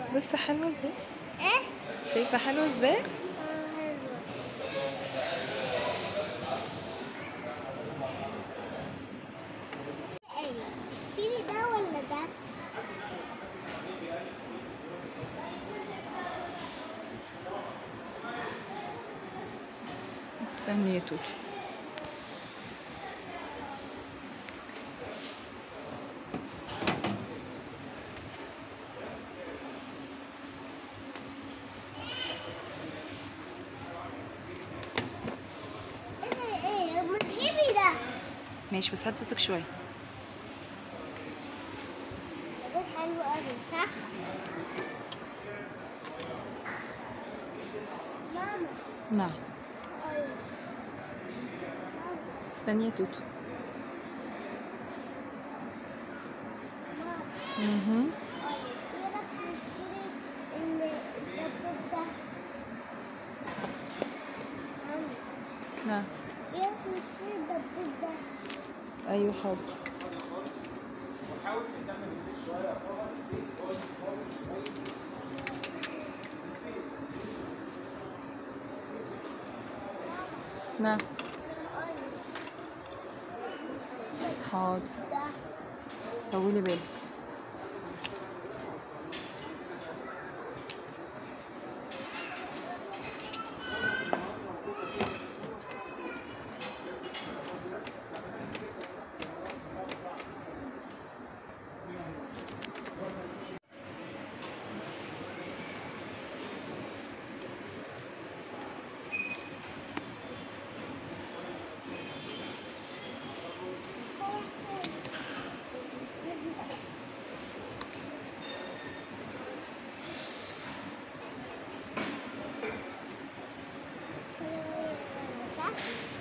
بس حلوة ازاي ايه شايفة حلوة ازاي اه حلوة ايه شيلي ده ولا ده استني يا توتو ايه ايه ما تجيبي ده ماشي بس هات صوتك شوية ده حلو قوي صح ماما نعم ايوه ماما استني يا توتو ماما اها ايه رايك نشتري ال- الدبدوب ده ماما نعم ايه رايك نشتري الدبدوب ده ايوه حاضر نعم حاضر ده طولي بالك صح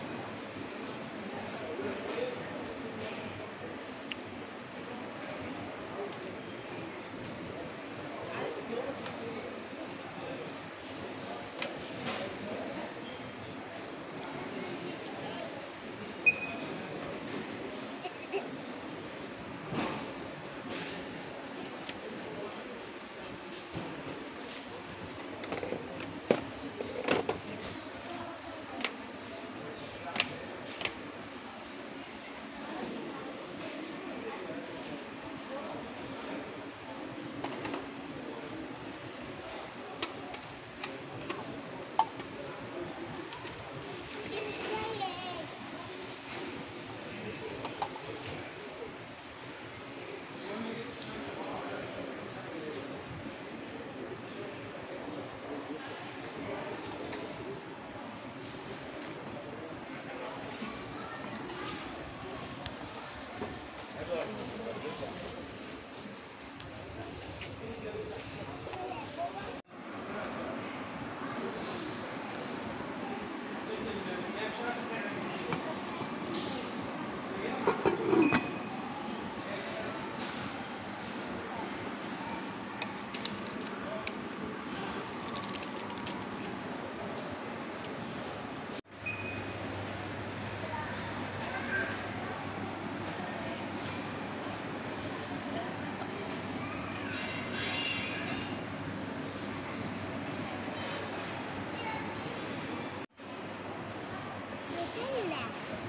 نوتيلا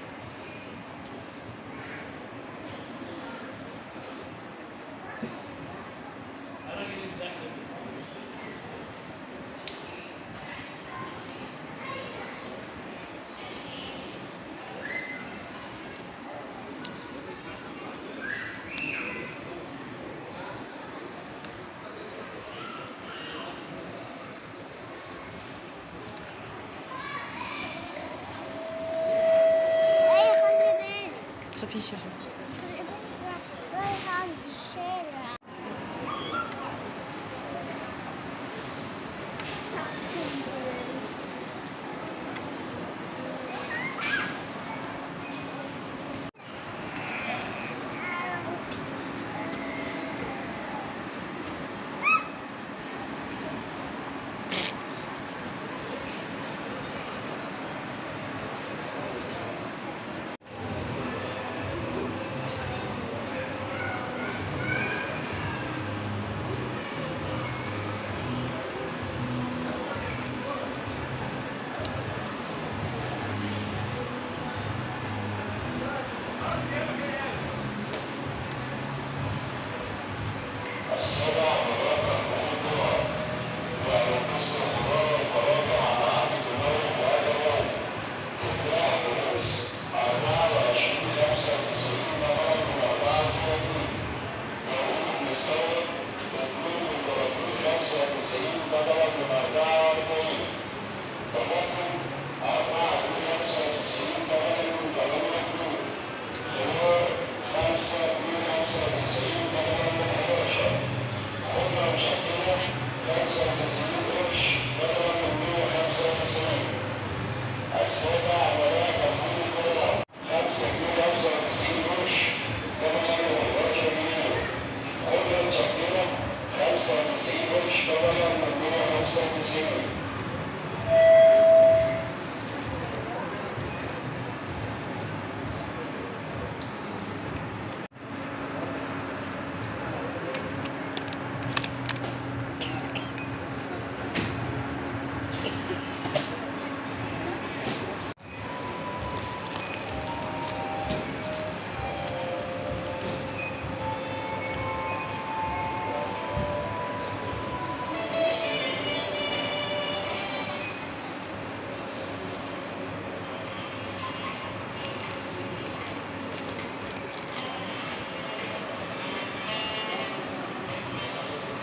ايه خلي بالك تخافيش يا حبيبتي خلي بالك رايح عند الشارع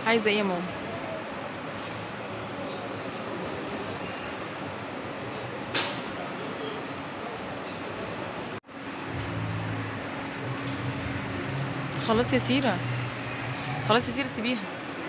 عايزة ايه يا ماما خلاص يا سيرة خلاص يا سيرة سيبيها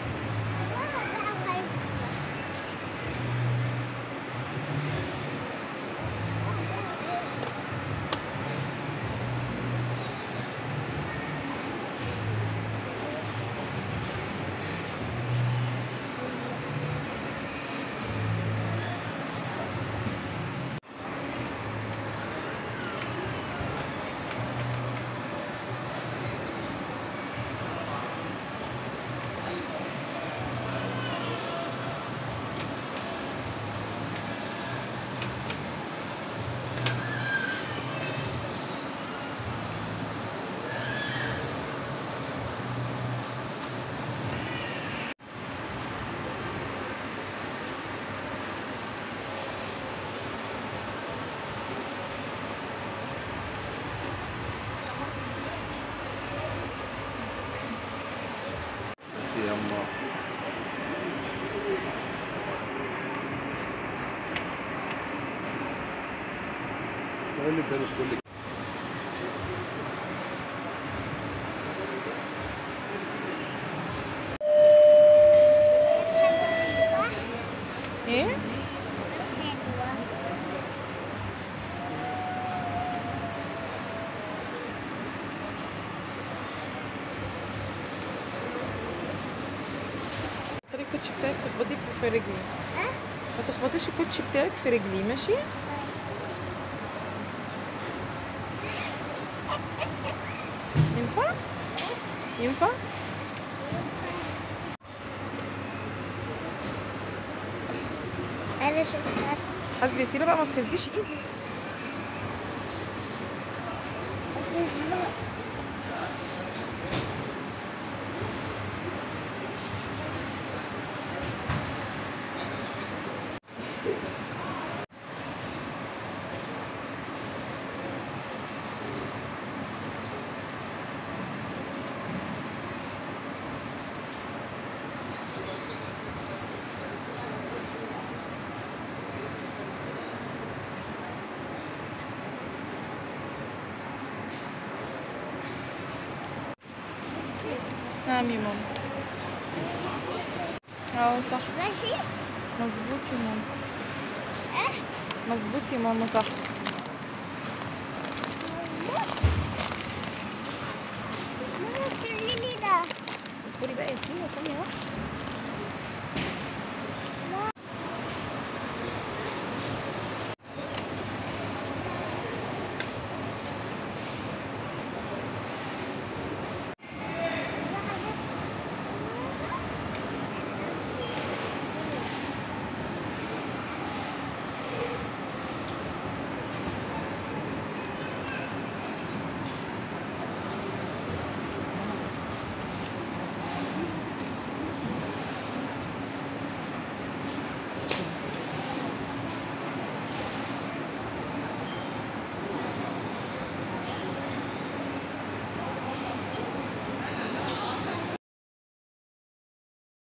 بس يما بقول لك ده مش كل صح؟ ايه حلوة تري الكوتشي بتاعك تخبطيه في- في رجلي ها؟ ما تخبطيش الكوتشي بتاعك في رجلي ماشي ينفع ينفع أنا شفتها حسبي يا سيرة بقى ما تهزيش ايدي نعم يا ماما اه صح ماشي؟ مظبوط يا ماما اه مظبوط يا ماما صح